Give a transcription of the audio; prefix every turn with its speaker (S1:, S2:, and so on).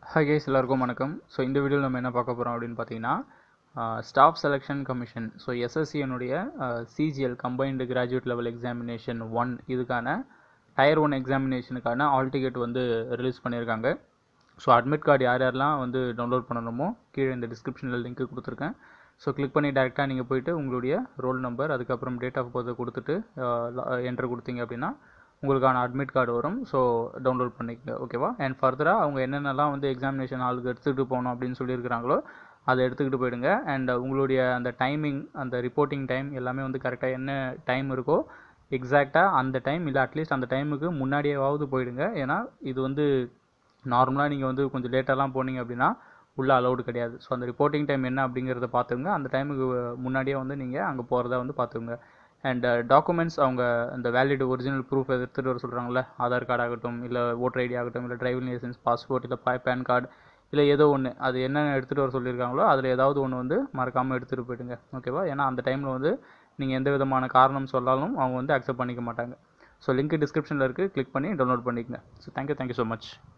S1: hi guys எல்லாருக்கும் வணக்கம் so இந்த வீடியோவில் நம்ம என்ன பார்க்க போகிறோம் அப்படின்னு பார்த்தீங்கன்னா ஸ்டாஃப் செலெக்ஷன் கமிஷன் ஸோ எஸ்எஸ்சியனுடைய CGL combined graduate level examination one இதுக்கான டயர் ஒன் எக்ஸாமினேஷனுக்கான ஆல் டிக்கெட் வந்து ரிலீஸ் பண்ணியிருக்காங்க ஸோ அட்மிட் கார்டு யார் யாரெல்லாம் வந்து டவுன்லோட் பண்ணணுமோ கீழே இந்த டிஸ்கிரிப்ஷனில் லிங்க் கொடுத்துருக்கேன் ஸோ கிளிக் பண்ணி டேரெக்டாக நீங்கள் போயிட்டு உங்களுடைய ரோல் நம்பர் அதுக்கப்புறம் டேட் ஆஃப் பர்த்தை கொடுத்துட்டு என்ட்ரு கொடுத்தீங்க அப்படின்னா உங்களுக்கான அட்மிட் கார்டு வரும் ஸோ டவுன்லோட் பண்ணிக்கங்க ஓகேவா அண்ட் ஃபர்தராக அவங்க என்னென்னலாம் வந்து எக்ஸாமினேஷன் ஆளுக்கு எடுத்துகிட்டு போகணும் அப்படின்னு சொல்லியிருக்கிறாங்களோ அதை எடுத்துக்கிட்டு போயிடுங்க அண்ட் உங்களுடைய அந்த டைமிங் அந்த ரிப்போர்ட்டிங் டைம் எல்லாமே வந்து கரெக்டாக என்ன டைம் இருக்கோ எக்ஸாக்டாக அந்த டைம் இல்லை அட்லீஸ்ட் அந்த டைமுக்கு முன்னாடியாவது போயிடுங்க ஏன்னா இது வந்து நார்மலாக நீங்கள் வந்து கொஞ்சம் லேட்டாலாம் போனீங்க அப்படின்னா உள்ளே அலௌடு கிடையாது ஸோ அந்த ரிப்போர்ட்டிங் டைம் என்ன அப்படிங்கிறத பார்த்துங்க அந்த டைமுக்கு முன்னாடியே வந்து நீங்கள் அங்கே போகிறதா வந்து பார்த்துங்க அண்ட் டாக்குமெண்ட்ஸ் அவங்க இந்த வேலிட் ஒரிஜினல் ப்ரூஃப் எடுத்துகிட்டு வர சொல்கிறாங்களே ஆதார் கார்டு ஆகட்டும் இல்லை ஓட்டர் ஐடி ஆகட்டும் இல்லை டிரைவிங் லைசன்ஸ் பாஸ்போர்ட் இல்லை பா பேன் கார்டு இல்லை ஏதோ ஒன்று அது என்ன எடுத்துகிட்டு வர சொல்லியிருக்காங்களோ அதில் ஏதாவது ஒன்று வந்து மறக்காமல் எடுத்துகிட்டு போயிடுங்க ஓகேவா ஏன்னா அந்த டைமில் வந்து நீங்கள் எந்த விதமான காரணம் சொன்னாலும் அவங்க வந்து அக்செப்ட் பண்ணிக்க மாட்டாங்க ஸோ லிங்க் டிஸ்கிரிப்ஷனில் இருக்குது கிளிக் பண்ணி டவுன்லோட் பண்ணிக்கங்க so thank you thank you so much